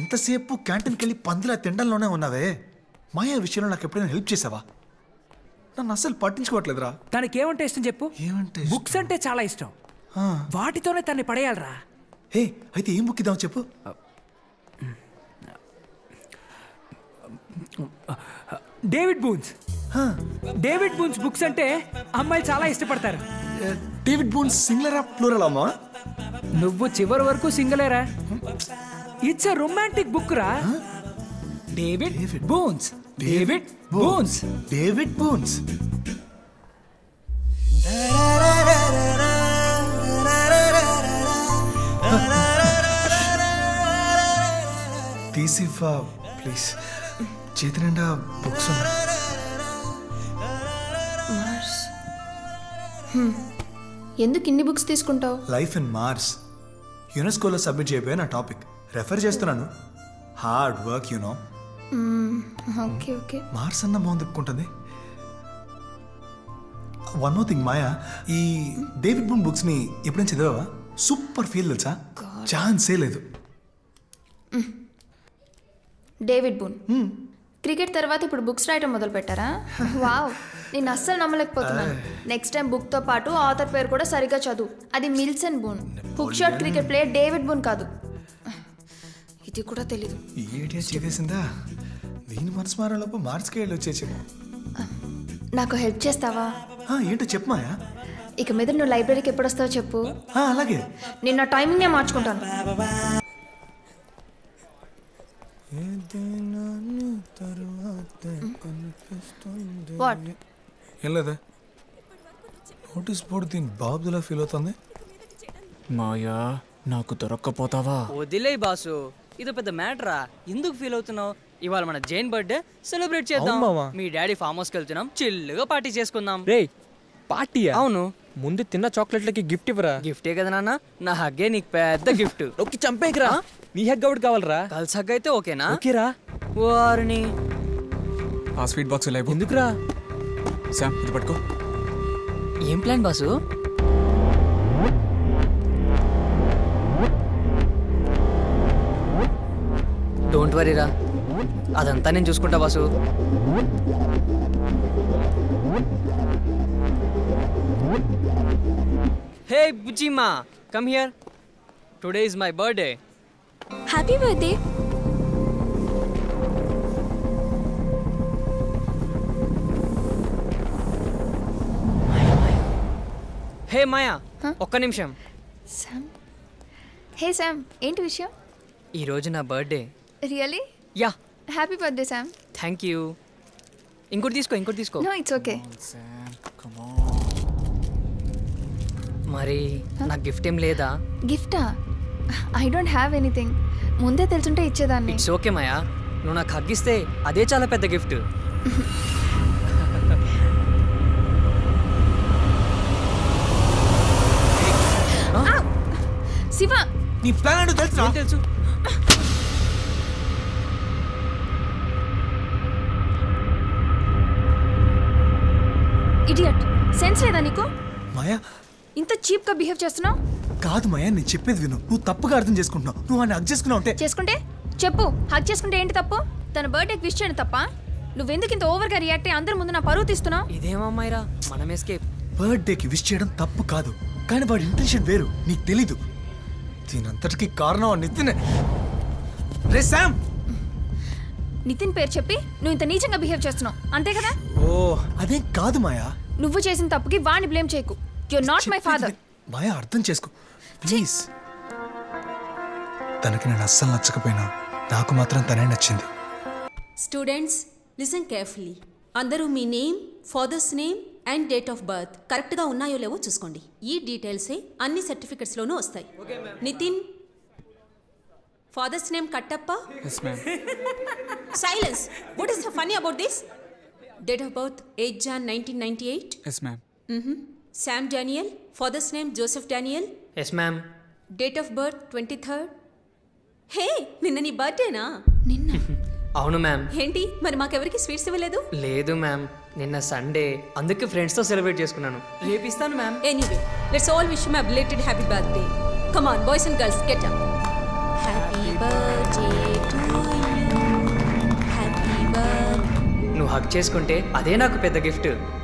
ఎంతసేపు క్యాంటీన్కి వెళ్ళి పందిలా తినడంలోనే ఉన్నావే మాయా విషయంలో నాకు ఎప్పుడైనా హెల్ప్ చేసావా నన్ను అస్సలు పట్టించుకోవట్లేదురా తనకి ఏమంటే ఇష్టం చెప్పు ఏమంటే బుక్స్ అంటే చాలా ఇష్టం వాటితోనే తన్ని పడేయాలరా హే అయితే ఏం బుక్ ఇద్దాం చెప్పు David Boons David Boons books అంటే అమ్మాయిలు చాలా ఇష్టపడతారు డేవిడ్ బూన్స్ సింగులరా ప్లూరల్ అమ్మా నువ్వు చివరి వరకు సింగలేరా ఇట్స్ అ రొమాంటిక్ బుక్ రా David Boons David Boons David Boons తీసివ్వా ప్లీజ్ చేతి నిండా బుక్స్ ఉన్నాయి మార్స్ హ్మ్. ఎందుకు ఇన్ని బుక్స్ తీసుకుంటావు లైఫ్ ఇన్ మార్స్ యునెస్కోలో సబ్మిట్ చేయబోయే నా టాపిక్ రెఫర్ చేస్తున్నాను hard work you know okay okay Mars అన్న బాగుంది తిప్పుకుంటుంది వన్ మోర్ థింగ్ మాయా ఈ డేవిడ్ బూన్ బుక్స్ ని ఎప్పుడైనా చదివావా సూపర్ ఫీల్ తెలుసా ఛాన్సే లేదు డేవిడ్ బూన్ క్రికెట్ తర్వాత ఇప్పుడు బుక్స్ రాయటం మొదలు పెట్టారా వావ్ నేను అస్సలు నమ్మలేకపోతున్నాను నెక్స్ట్ టైం బుక్ తో పాటు ఆథర్ పేరు కూడా సరిగ్గా చదువు అది Mills and Boon hook shot cricket player David Boon కాదు ఇది కూడా తెలీదు ఈ ఏడియా చేసేసిందా దీని మనసు మారేలోపు మార్స్కి వెళ్ళి వచ్చేసేమో నాకు హెల్ప్ చేస్తావా ఆ, ఏంటో చెప్పు మాయా ఇక మీద నువ్వు లైబ్రరీకి ఎప్పుడు వస్తావో చెప్పు ఆ, అలాగే నేను నా టైమింగ్ నేను మార్చుకుంటాను వాట్ ఏం లేదా నోటీస్ బోర్డు దీని బాబులా ఫీల్ అవుతుంది మాయా నాకు దొరక్కపోతావా వదిలే బాసు ఇది పెద్ద మ్యాటరా ఎందుకు ఫీల్ అవుతున్నావు ఇవాళ మన జైన్ బర్త్డే సెలబ్రేట్ చేద్దాం అవును మావా. మీ డాడీ ఫామ్ హౌస్కి వెళ్తున్నాం చిల్లుగా పార్టీ చేసుకుందాం రే పార్టీయా అవును ముందు తిన్న చాక్లెట్లకి గిఫ్ట్ ఇవ్వరా గిఫ్టే కదా నాన్న నా హగ్గే నీకు పెద్ద గిఫ్ట్ నొక్కి చంపేకిరా నీ హెగ్ అవుట్ కావాలరా కలిసి హగ్ అయితే ఓకేనా ఓకేరా వారిని ఆ స్వీట్ బాక్స్ లేవు ఎందుకురా శామ్ ఇది పట్టుకో ఏం ప్లాన్ బాసు డోంట్ వరీరా అదంతా నేను చూసుకుంటా బాసు హే బుజ్జిమా come here today is my birthday happy birthday hey Maya ఒక్క నిమిషం శామ్ హే శామ్ ఏంటి విషయం ఈరోజు నా birthday really yeah happy birthday Sam thank you ఇంకోటి తీసుకో ఇంకోటి తీసుకో నో ఇట్స్ ఓకే మరి నాకు గిఫ్ట్ ఏం లేదా గిఫ్టా ఐ డోంట్ హ్యావ్ ఎనీథింగ్ ముందే తెలుసుంటే ఇచ్చేదాన్ని ఇట్స్ ఓకే మాయా నువ్వు నాకు హగ్గిస్తే అదే చాలా పెద్ద గిఫ్ట్ శివ నీ ప్లాన్ ఏంటో తెలుసా తెలుసు ఇడియట్ సెన్స్ లేదా నీకు మాయా ఇంత చీప్ గా బిహేవ్ చేస్తున్నావు కాదు మాయా నేను చెప్పేది విను నువ్వు తప్పుగా అర్థం చేసుకుంటున్నావు నువ్వు వాడిని హక్ చేసుకున్నావు అంటే చేసుకుంటే చెప్పు హక్ చేసుకుంటే ఏంటి తప్పు తన బర్త్డేకి విష్ చేయడం తప్ప నువ్వెందుకు ఇంత ఓవర్గా రియాక్ట్ అయ్యి అందరి ముందు నా పరువు తీస్తున్నావు ఇదేమమ్మాయిరా మనం ఎస్కేప్ బర్త్డేకి విష్ చేయడం తప్పు కాదు కానీ వాడి ఇంటెన్షన్ వేరు నీకు తెలీదు దీనంతటికి కారణం ఆ నితినే రే శామ్ నితిన్ పేరు చెప్పి నువ్వు ఇంత నీచంగా బిహేవ్ చేస్తున్నావు అంతే కదా ఓ అదేం కాదు మాయా నువ్వు చేసిన తప్పుకి వాడిని బ్లేమ్ చేయకు యు నాట్ మై ఫాదర్ మాయా అర్థం చేసుకో ప్లీజ్ తనకి నేను అస్సలు నచ్చకపోయినా నాకు మాత్రం తనే నచ్చింది స్టూడెంట్స్ లిసన్ కేర్ఫుల్లీ అందరూ మీ name father's name and date of birth కరెక్ట్గా ఉన్నాయో లేవో చూసుకోండి ఈ డీటెయిల్సే అన్ని సర్టిఫికెట్స్లోనూ వస్తాయి Nitin father's name Kattappa yes ma'am silence what is the funny about this date of birth eight Jan nineteen ninety eight yes ma'am Sam Daniel father's name Joseph Daniel yes ma'am date of birth twenty third hey నిన్న నీ బర్త్డేనా నిన్న అవును ma'am ఏంటి మరి మాకెవరికి sweets ఇవ్వలేదు లేదు ma'am నిన్న Sunday అందుకే ఫ్రెండ్స్తో సెలబ్రేట్ చేసుకున్నాను రేపు ఇస్తాను ma'am Anyway, let's all wish him a belated happy birthday. Come on, boys and girls, get up. Happy birthday to నువ్వు హక్ చేసుకుంటే అదే నాకు పెద్ద గిఫ్ట్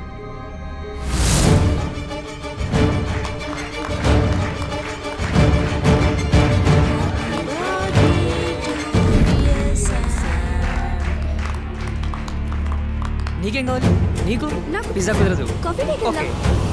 నీకేం కావాలి నీకు నాకు పిజ్జా కుదరదు కాఫీ లేకుండా okay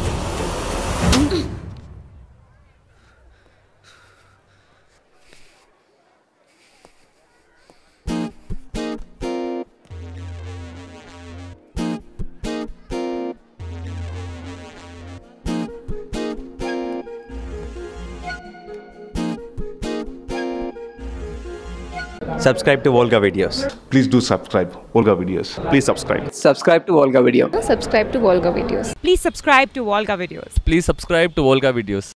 subscribe to Volga videos. Please do subscribe. Olga videos. Please subscribe. subscribe to Volga video. subscribe to Volga videos. Please subscribe to Volga videos. Please subscribe to Volga videos